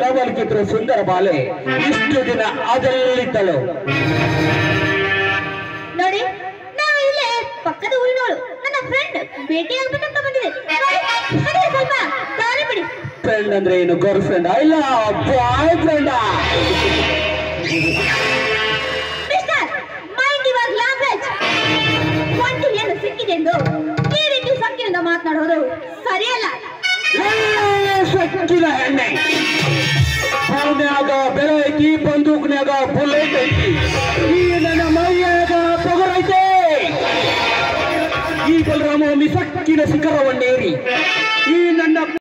ಲವಲ್ಕಿದ್ರು ಸುಂದರ ಬಾಲೆ ಇಷ್ಟು ದಿನ ಅದಲ್ಲಿದ್ದಳು ನೋಡಿ ನಾವು ಇಲ್ಲೇ ಪಕ್ಕದ ಊರಿನವಳು ನನ್ನ ಫ್ರೆಂಡ್ ಭೇಟಿ ಆಗ್ಬೇಕಂತ ಬಂದಿದೆ ನೋಡಿ, ನಡೆಯ ಸ್ವಲ್ಪ ದಾರಿ ಬಿಡಿ ಫ್ರೆಂಡ್ ಅಂದ್ರೆ ಏನು ಗರ್ಲ್ ಫ್ರೆಂಡ್ ಇಲ್ಲ boyfriend mister mind your language ಒಂಟಿ ಏನು ಸಿಕ್ಕಿದೆ ಎಂದು ಈ ರೀತಿ ಸಂಖ್ಯೆಯಿಂದ ಮಾತನಾಡೋದು ಸರಿಯಲ್ಲ ಸಚ್ಚಿನ ಹೆಣ್ಣೆ ಅವನ್ಯಾಗ ಬೆಲೆ ಐತಿ ಬಂದೂಕ್ನ್ಯಾಗ ಬುಲೆಟ್ ಐತಿ ಈ ನನ್ನ ಮೈಯಾಗ ಪೊಗರೈತೆ ಈ ಬಲರಾಮ ಮಿಸಕ್ಕಿನ ಶಿಖರವನ್ನೇರಿ ಈ ನನ್ನ